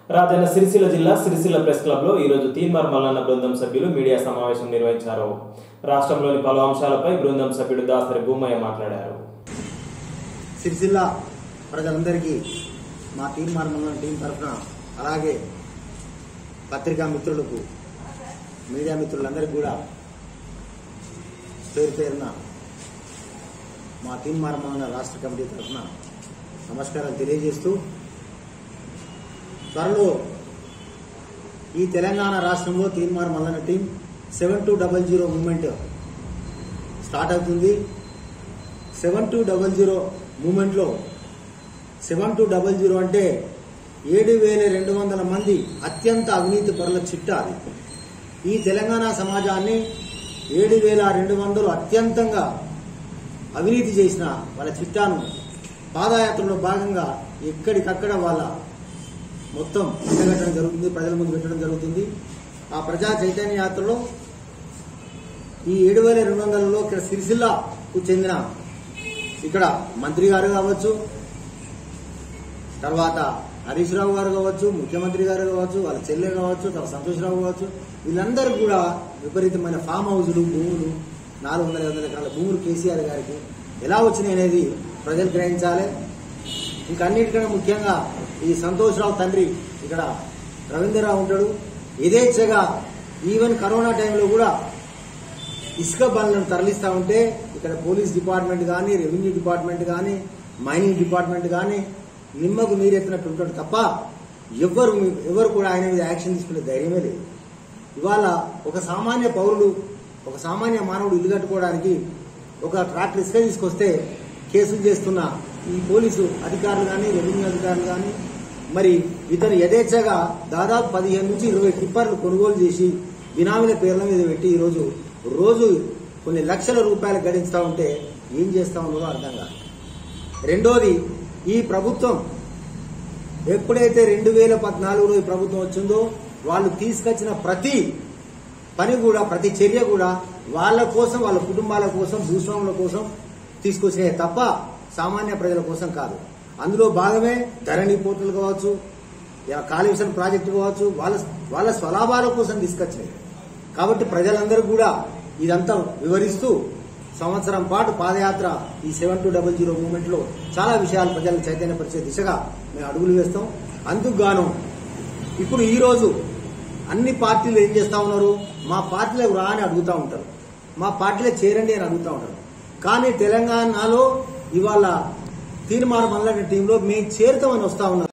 రాజన్న సిరిసిల్ల జిల్లా సిరిసిల్ల ప్రెస్ క్లబ్లో ఈరోజు తీన్మార్ మల్లన్న బృందం సభ్యులు మీడియా సమావేశం నిర్వహించారు రాష్ట్రంలోని పలు అంశాలపై బృందం సభ్యుడు దాసరి భూమయ్య మాట్లాడారు సిరిసిల్ల ప్రజలందరికీ మా తీర్మాన మండలం టీం తరఫున అలాగే పత్రికా మిత్రులకు మీడియా మిత్రులందరికీ కూడా పేరు పేరున మా తీర్మాన మండలం రాష్ట్ర కమిటీ తరఫున నమస్కారాలు తెలియజేస్తూ త్వరలో ఈ తెలంగాణ రాష్ట్రంలో తీర్మాన Mallanna team seven two double zero movement start అవుతుంది సెవెన్ టూ డబల్ జీరో మూమెంట్లో సెవెన్ టూ డబల్ జీరో అంటే ఏడు వేల రెండు వందల మంది అత్యంత అవినీతి పరుల చిట్టా అది ఈ తెలంగాణ సమాజాన్ని ఏడు వేల రెండు వందలు అత్యంతంగా అవినీతి చేసిన వాళ్ళ చిట్టాను పాదయాత్రలో భాగంగా ఎక్కడికక్కడ వాళ్ళ మొత్తం ఎండగట్టడం జరుగుతుంది ప్రజల ముందు పెట్టడం జరుగుతుంది ఆ ప్రజా చైతన్య యాత్రలో ఈ ఏడు వేల రెండు వందలలో ఇక్కడ సిరిసిల్లకు చెందిన ఇక్కడ మంత్రి గారు కావచ్చు తర్వాత హరీష్ రావు గారు కావచ్చు ముఖ్యమంత్రి గారు కావచ్చు వాళ్ళ చెల్లె కావచ్చు తర్వాత సంతోష్ రావు కావచ్చు వీళ్ళందరూ కూడా విపరీతమైన ఫామ్ హౌజులు భూములు నాలుగు వందల వందల ఎకరాల భూములు కేసీఆర్ గారికి ఎలా వచ్చినాయి అనేది ప్రజలు గ్రహించాలి ఇంకా అన్నిటికన్నా ముఖ్యంగా ఈ సంతోష్ రావు తండ్రి ఇక్కడ రవీంద్రరావు ఉంటాడు యథేచ్ఛగా ఈవెన్ కరోనా టైంలో కూడా ఇసుక బండ్లను తరలిస్తా ఉంటే ఇక్కడ పోలీస్ డిపార్ట్మెంట్ కానీ రెవెన్యూ డిపార్ట్మెంట్ కానీ మైనింగ్ డిపార్ట్మెంట్ కానీ నిమ్మకు నీరెత్తినట్టు ఉంటాడు తప్ప ఎవ్వరు ఎవరు కూడా ఆయన మీద యాక్షన్ తీసుకునే ధైర్యమే లేదు ఇవాళ ఒక సామాన్య పౌరుడు ఒక సామాన్య మానవుడు ఇల్లు కట్టుకోవడానికి ఒక ట్రాక్టర్ ఇసుక తీసుకొస్తే కేసులు చేస్తున్న ఈ పోలీసు అధికారులు కానీ రెవెన్యూ అధికారులు కానీ మరి ఇతను యథేచ్ఛగా దాదాపు పదిహేను నుంచి ఇరవై టిప్పర్లు కొనుగోలు చేసి బినామీల పేర్ల మీద పెట్టి ఈరోజు రోజు కొన్ని లక్షల రూపాయలు గడిస్తా ఉంటే ఏం చేస్తా ఉన్నదో అర్థం కాదు రెండోది ఈ ప్రభుత్వం ఎప్పుడైతే రెండు వేల పద్నాలుగులో ఈ ప్రభుత్వం వచ్చిందో వాళ్ళు తీసుకొచ్చిన ప్రతి పని కూడా ప్రతి చర్య కూడా వాళ్ళ కోసం వాళ్ళ కుటుంబాల కోసం భూస్వాముల కోసం తీసుకొచ్చినాయి తప్ప సామాన్య ప్రజల కోసం కాదు అందులో భాగమే ధరణి పోర్టల్ కావచ్చు ఇలా కాళేశ్వరం ప్రాజెక్టు కావచ్చు వాళ్ళ వాళ్ళ స్వలాభాల కోసం తీసుకొచ్చినాయి కాబట్టి ప్రజలందరూ కూడా ఇదంతా వివరిస్తూ సంవత్సరం పాటు పాదయాత్ర ఈ seven two double zero movement లో చాలా విషయాలు ప్రజలను చైతన్యపరిచే దిశగా మేము అడుగులు వేస్తాం అందుకు గాను ఇప్పుడు ఈ రోజు అన్ని పార్టీలు ఏం చేస్తా ఉన్నారు మా పార్టీలకు రా అని అడుగుతా ఉంటారు మా పార్టీలో చేరండి అని అడుగుతా ఉంటారు కానీ తెలంగాణలో ఇవాళ తీర్మానం మల్లన్న టీంలో మేము చేరుతామని వస్తా ఉన్నారు